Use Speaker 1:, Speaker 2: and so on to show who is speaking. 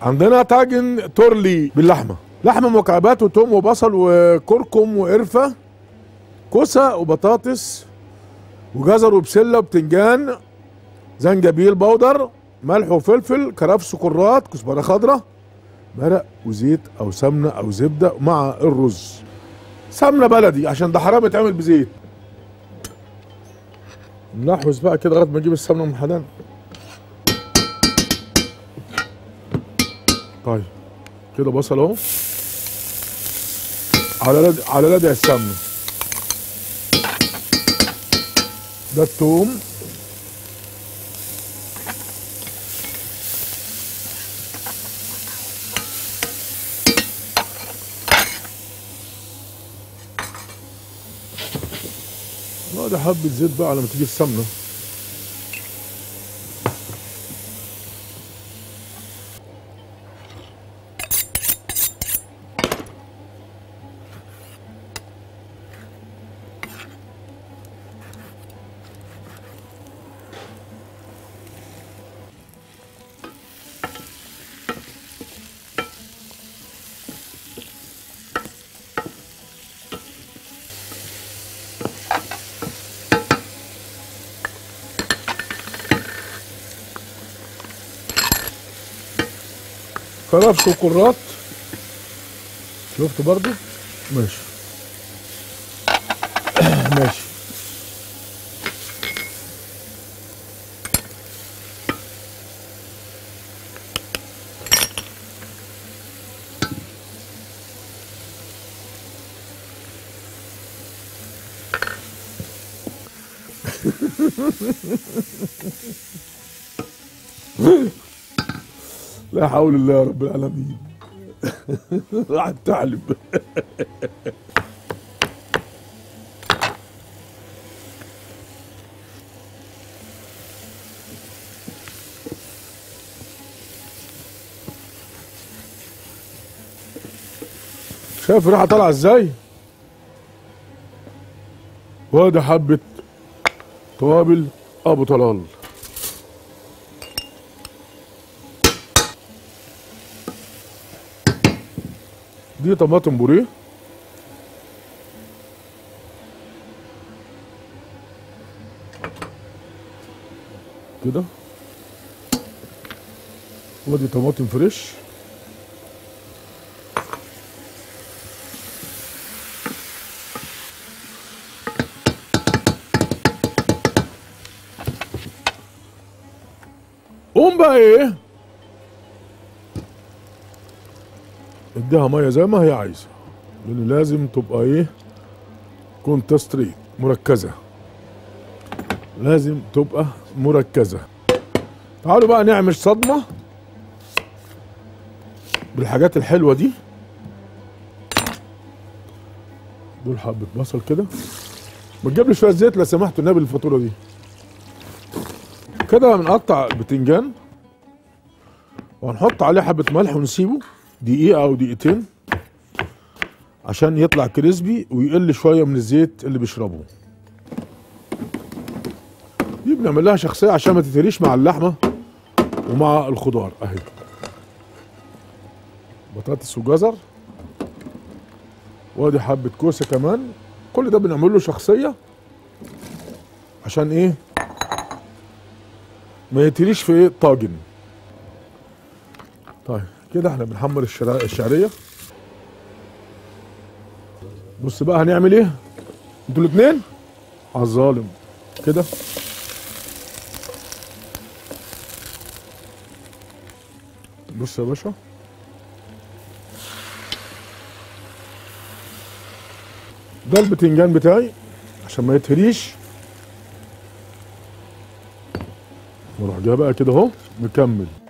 Speaker 1: عندنا طاجن تورلي باللحمه لحمه مكعبات وتوم وبصل وكركم وقرفه كوسه وبطاطس وجزر وبسله وبتنجان زنجبيل بودر ملح وفلفل كرفس وكرات كزبره خضراء مرق وزيت او سمنه او زبده مع الرز سمنه بلدي عشان ده حرام يتعمل بزيت نلحوز بقى كده لغايه ما نجيب السمنه من حدان طيب كده بصل اهو على لد... على لدع السمنه ده الثوم لا ده حبة زيت بقى على ما تيجي السمنة كرفس وكرات شفت برضو ماشي ماشي لا حول الله يا رب العالمين راح تعلم شايف الريحه طالعه ازاي وادي حبه توابل ابو طلال دي طماطم بوريه كده ودي طماطم فريش قوم بقى ايه اديها ميه زي ما هي عايزه لان لازم تبقى ايه كونتستري مركزه لازم تبقى مركزه تعالوا بقى نعمل صدمه بالحاجات الحلوه دي دول حبه بصل كده ما تجيب لي شويه زيت لو سمحتوا النبي الفاتوره دي كده بنقطع البتنجان وهنحط عليه حبه ملح ونسيبه دقيقة أو دقيقتين عشان يطلع كريسبي ويقل شوية من الزيت اللي بيشربه دي بنعمل لها شخصية عشان ما تتهريش مع اللحمة ومع الخضار أهي بطاطس وجزر وادي حبة كوسة كمان كل ده بنعمل له شخصية عشان ايه ما يتهريش في ايه طاجن طيب كده احنا بنحمر الشرا- الشعريه بص بقى هنعمل ايه انتوا الاثنين على الظالم كده بص يا باشا ده البتنجان بتاعي عشان ما يتهريش نروح جاي بقى كده اهو مكمل